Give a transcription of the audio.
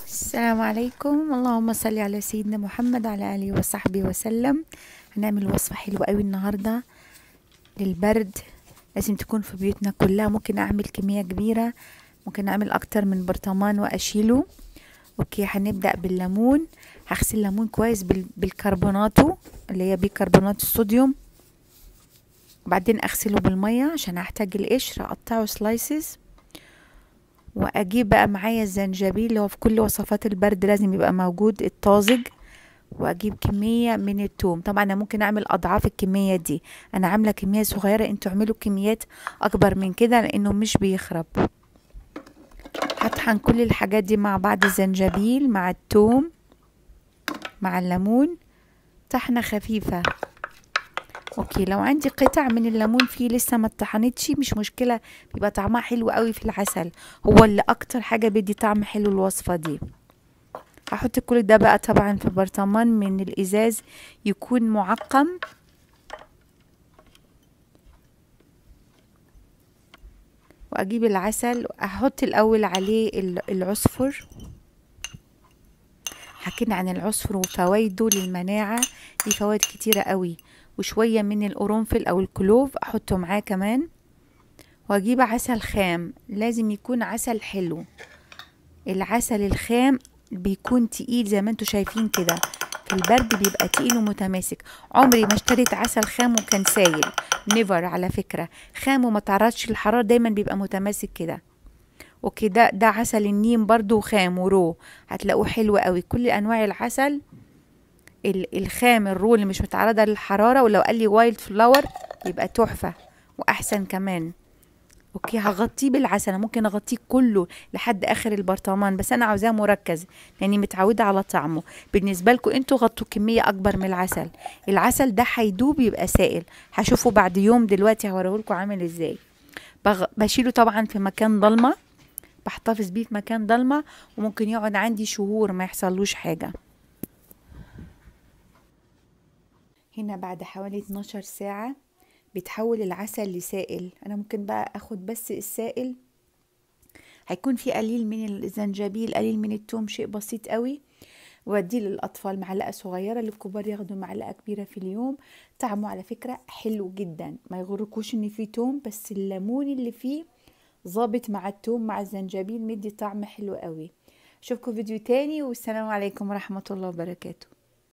السلام عليكم اللهم صل على سيدنا محمد على آله وصحبه وسلم هنعمل وصفة حلوة قوي النهاردة للبرد لازم تكون في بيوتنا كلها ممكن أعمل كمية كبيرة ممكن أعمل أكتر من برطمان وأشيله أوكي هنبدأ بالليمون هغسل الليمون كويس بال- بالكربوناتو اللي هي بيكربونات الصوديوم وبعدين أغسله بالمية عشان هحتاج القشر أقطعه سلايسز واجيب بقى معايا الزنجبيل اللي هو في كل وصفات البرد لازم يبقى موجود الطازج واجيب كمية من التوم طبعا انا ممكن اعمل اضعاف الكمية دي انا عاملة كمية صغيرة انتوا اعملوا كميات اكبر من كده لانه مش بيخرب هطحن كل الحاجات دي مع بعض الزنجبيل مع التوم مع الليمون طحنة خفيفة اوكي لو عندي قطع من الليمون فيه لسه ما اتطحنتش مش مشكله بيبقى طعمها حلو قوي في العسل هو اللي اكتر حاجه بيدي طعم حلو الوصفه دي هحط كل ده بقى طبعا في برطمان من الازاز يكون معقم واجيب العسل احط الاول عليه العصفر حكينا عن العصفر وفوائده للمناعه ليه فوائد كتيره قوي وشوية من القرنفل أو الكلوف أحطه معاه كمان وأجيب عسل خام لازم يكون عسل حلو العسل الخام بيكون تقيل زي ما انتوا شايفين كده في البرد بيبقى تقيل ومتماسك عمري ما اشتريت عسل خام وكان سايل نيفر على فكرة خام وما تعرضش للحرارة دايما بيبقى متماسك كده اوكي ده ده عسل النيم برضو خام ورو هتلاقوه حلو قوي كل انواع العسل الخام الرو اللي مش متعرضه للحراره ولو قال لي وايلد فلاور يبقى تحفه واحسن كمان اوكي هغطيه بالعسل انا ممكن اغطيه كله لحد اخر البرطمان بس انا عاوزاه مركز لاني متعوده على طعمه بالنسبه لكم انتوا غطوا كميه اكبر من العسل العسل ده هيدوب يبقى سائل هشوفه بعد يوم دلوقتي هوريهولكم عامل ازاي بغ... بشيله طبعا في مكان ضلمه بحتفظ بيه في مكان ضلمه وممكن يقعد عندي شهور ما يحصلوش حاجه هنا بعد حوالي 12 ساعة بيتحول العسل لسائل انا ممكن بقى اخد بس السائل هيكون في قليل من الزنجبيل قليل من التوم شيء بسيط قوي واديه للاطفال معلقه صغيره للكبار ياخدوا معلقه كبيره في اليوم طعمه على فكره حلو جدا ما يغركوش ان فيه توم بس الليمون اللي فيه ظابط مع التوم مع الزنجبيل مدي طعم حلو قوي اشوفكم فيديو تاني والسلام عليكم ورحمه الله وبركاته